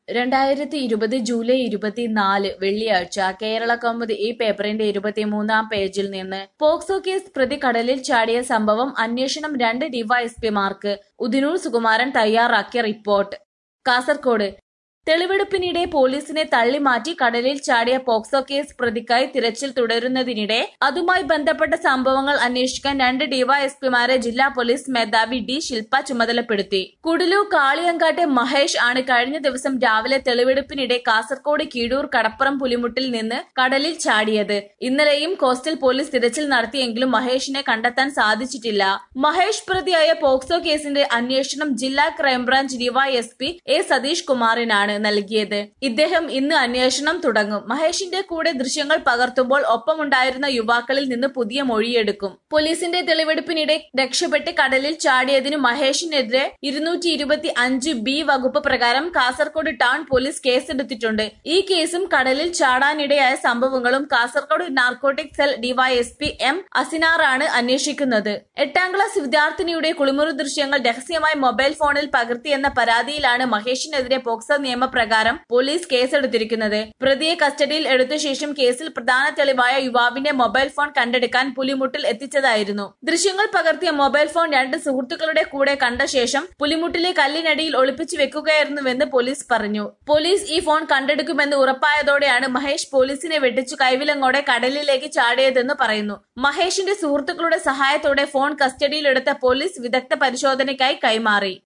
രണ്ടായിരത്തി ഇരുപത് ജൂലൈ ഇരുപത്തിനാല് വെള്ളിയാഴ്ച കേരള കൗമുദി ഈ പേപ്പറിന്റെ ഇരുപത്തിമൂന്നാം പേജിൽ നിന്ന് പോക്സോ കേസ് പ്രതി കടലിൽ ചാടിയ സംഭവം അന്വേഷണം രണ്ട് ഡിവൈഎസ്പിമാർക്ക് ഉദിനൂർ സുകുമാരൻ തയ്യാറാക്കിയ റിപ്പോർട്ട് കാസർകോട് തെളിവെടുപ്പിനിടെ പോലീസിനെ തള്ളിമാറ്റി കടലിൽ ചാടിയ പോക്സോ കേസ് പ്രതിക്കായി തിരച്ചിൽ തുടരുന്നതിനിടെ അതുമായി ബന്ധപ്പെട്ട സംഭവങ്ങൾ അന്വേഷിക്കാൻ രണ്ട് ഡിവൈഎസ്പിമാരെ ജില്ലാ പോലീസ് മേധാവി ഡി ശില്പ ചുമതലപ്പെടുത്തി കുടലൂർ കാളിയങ്കാട്ടെ മഹേഷ് ആണ് കഴിഞ്ഞ ദിവസം രാവിലെ തെളിവെടുപ്പിനിടെ കാസർകോട് കീഴൂർ കടപ്പുറം പുലിമുട്ടിൽ നിന്ന് കടലിൽ ചാടിയത് ഇന്നലെയും കോസ്റ്റൽ പോലീസ് തിരച്ചിൽ നടത്തിയെങ്കിലും മഹേഷിനെ കണ്ടെത്താൻ സാധിച്ചിട്ടില്ല മഹേഷ് പ്രതിയായ പോക്സോ കേസിന്റെ അന്വേഷണം ജില്ലാ ക്രൈംബ്രാഞ്ച് ഡിവൈഎസ്പി എ സതീഷ് കുമാറിനാണ് നൽകിയത് ഇദ്ദേഹം ഇന്ന് അന്വേഷണം തുടങ്ങും മഹേഷിന്റെ കൂടെ ദൃശ്യങ്ങൾ പകർത്തുമ്പോൾ ഒപ്പമുണ്ടായിരുന്ന യുവാക്കളിൽ നിന്ന് പുതിയ മൊഴിയെടുക്കും പോലീസിന്റെ തെളിവെടുപ്പിനിടെ രക്ഷപ്പെട്ട് കടലിൽ ചാടിയതിനു മഹേഷിനെതിരെ ഇരുന്നൂറ്റി ഇരുപത്തി അഞ്ച് ബി വകുപ്പ് പ്രകാരം കാസർകോട് ടൗൺ പോലീസ് കേസെടുത്തിട്ടുണ്ട് ഈ കേസും കടലിൽ ചാടാനിടയായ സംഭവങ്ങളും Kasaragod narcotic cell DYSP M അസിനാറാണ് അന്വേഷിക്കുന്നത് എട്ടാം ക്ലാസ് വിദ്യാർത്ഥിനിയുടെ കുളിമുറി ദൃശ്യങ്ങൾ രഹസ്യമായി മൊബൈൽ ഫോണിൽ പകർത്തിയെന്ന പരാതിയിലാണ് മഹേഷിനെതിരെ പോക്സോ നിയമപ്രകാരം പോലീസ് കേസെടുത്തിരിക്കുന്നത് പ്രതിയെ കസ്റ്റഡിയിൽ എടുത്ത ശേഷം കേസിൽ പ്രധാന തെളിവായ യുവാവിന്റെ മൊബൈൽ ഫോൺ കണ്ടെടുക്കാൻ പുലിമുട്ടിൽ എത്തിച്ചതായിരുന്നു ദൃശ്യങ്ങൾ പകർത്തിയ മൊബൈൽ ഫോൺ രണ്ട് സുഹൃത്തുക്കളുടെ കൂടെ കണ്ട ശേഷം പുലിമുട്ടിലെ കല്ലിനടിയിൽ ഒളിപ്പിച്ചു വെക്കുകയായിരുന്നുവെന്ന് പോലീസ് പറഞ്ഞു പോലീസ് ഈ ഫോൺ കണ്ടെടുക്കുമെന്ന് ഉറപ്പായതോടെയാണ് മഹേഷ് പോലീസിനെ വെട്ടിച്ചു കൈവിലങ്ങോടെ കടലിലേക്ക് ചാടിയതെന്ന് പറയുന്നു മഹേഷിന്റെ സുഹൃത്തുക്കളുടെ സഹായത്തോടെ ഫോൺ കസ്റ്റഡിയിലെടുത്ത പോലീസ് വിദഗ്ധ പരിശോധനയ്ക്കായി കൈമാറി